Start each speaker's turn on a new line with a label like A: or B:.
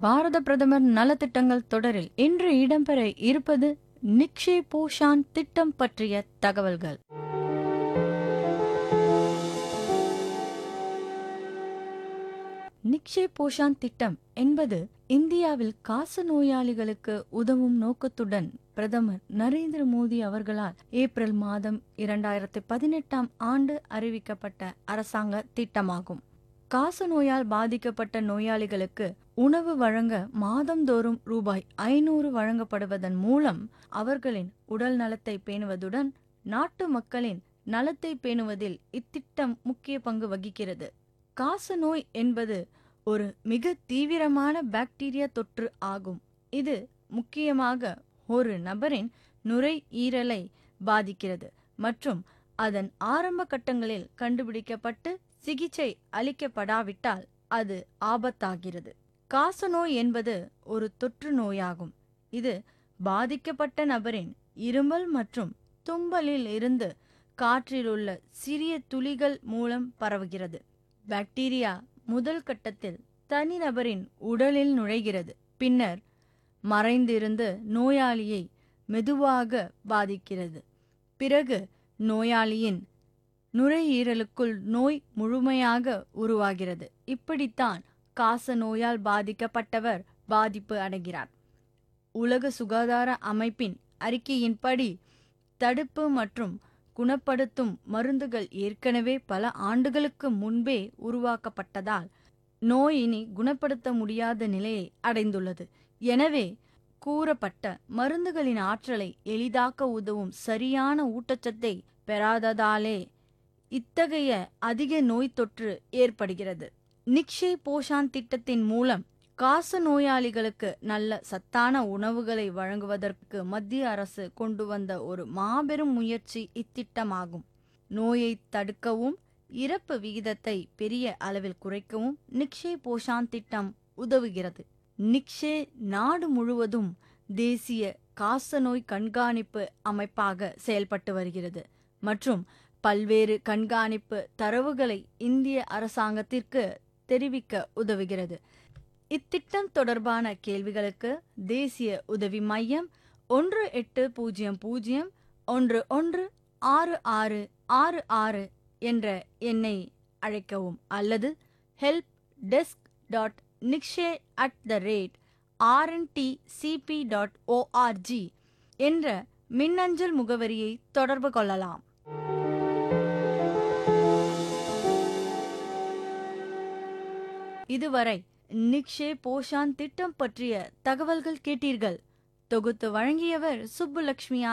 A: பாரத பிரதமர் நலத்திட்டங்கள் தொடரில் இன்று இடம்பெற இருப்பது நிக்ஷே போஷான் திட்டம் பற்றிய தகவல்கள் நிக்ஷே போஷான் திட்டம் என்பது இந்தியாவில் காச நோயாளிகளுக்கு உதவும் நோக்கத்துடன் பிரதமர் நரேந்திர மோடி அவர்களால் ஏப்ரல் மாதம் இரண்டாயிரத்தி பதினெட்டாம் ஆண்டு அறிவிக்கப்பட்ட அரசாங்க திட்டமாகும் காச நோயால் பாதிக்கப்பட்ட நோயாளிகளுக்கு உணவு வழங்க மாதந்தோறும் ரூபாய் ஐநூறு வழங்கப்படுவதன் மூலம் அவர்களின் உடல் நலத்தை பேணுவதுடன் நாட்டு மக்களின் நலத்தை பேணுவதில் இத்திட்டம் முக்கிய பங்கு வகிக்கிறது காச நோய் என்பது ஒரு மிக தீவிரமான பாக்டீரியா தொற்று ஆகும் இது முக்கியமாக ஒரு நபரின் நுரையீரலை பாதிக்கிறது மற்றும் அதன் ஆரம்ப கட்டங்களில் கண்டுபிடிக்கப்பட்டு சிகிச்சை அளிக்கப்படாவிட்டால் அது ஆபத்தாகிறது காசநோய் என்பது ஒரு தொற்று நோயாகும் இது பாதிக்கப்பட்ட நபரின் இருமல் மற்றும் தும்பலில் இருந்து காற்றில் உள்ள சிறிய துளிகள் மூலம் பரவுகிறது பாக்டீரியா முதல் கட்டத்தில் தனிநபரின் உடலில் நுழைகிறது பின்னர் மறைந்திருந்து நோயாளியை மெதுவாக பாதிக்கிறது பிறகு நோயாளியின் நுரையீரலுக்குள் நோய் முழுமையாக உருவாகிறது இப்படித்தான் காச நோயால் பாதிக்கப்பட்டவர் பாதிப்பு அடைகிறார் உலக சுகாதார அமைப்பின் அறிக்கையின்படி தடுப்பு மற்றும் குணப்படுத்தும் மருந்துகள் ஏற்கனவே பல ஆண்டுகளுக்கு முன்பே உருவாக்கப்பட்டதால் நோய் இனி குணப்படுத்த முடியாத நிலையை அடைந்துள்ளது எனவே கூறப்பட்ட மருந்துகளின் ஆற்றலை எளிதாக்க உதவும் சரியான ஊட்டச்சத்தை பெறாததாலே இத்தகைய அதிக நோய் தொற்று ஏற்படுகிறது நிக்ஷே போஷான் திட்டத்தின் மூலம் காச நோயாளிகளுக்கு நல்ல சத்தான உணவுகளை வழங்குவதற்கு மத்திய அரசு கொண்டு வந்த ஒரு மாபெரும் முயற்சி இத்திட்டமாகும் நோயை தடுக்கவும் இறப்பு விகிதத்தை பெரிய அளவில் குறைக்கவும் நிக்ஷே போஷான் திட்டம் உதவுகிறது நிக்ஷே நாடு முழுவதும் தேசிய காசநோய் கண்காணிப்பு அமைப்பாக செயல்பட்டு வருகிறது மற்றும் பல்வேறு கண்காணிப்பு தரவுகளை இந்திய அரசாங்கத்திற்கு தெரிவிக்க உதவுகிறது இத்திட்டம் தொடர்பான கேள்விகளுக்கு தேசிய உதவி மையம் ஒன்று எட்டு பூஜ்ஜியம் பூஜ்ஜியம் ஒன்று ஒன்று ஆறு ஆறு ஆறு ஆறு என்ற எண்ணை அழைக்கவும் அல்லது help desk dot Nikshay at the rate RNT CP dot ORG என்ற மின்னஞ்சல் முகவரியை தொடர்பு கொள்ளலாம் இதுவரை நிக்ஷே போஷான் திட்டம் பற்றிய தகவல்கள் கேட்டீர்கள் தொகுத்து வழங்கியவர் சுப்புலட்சுமி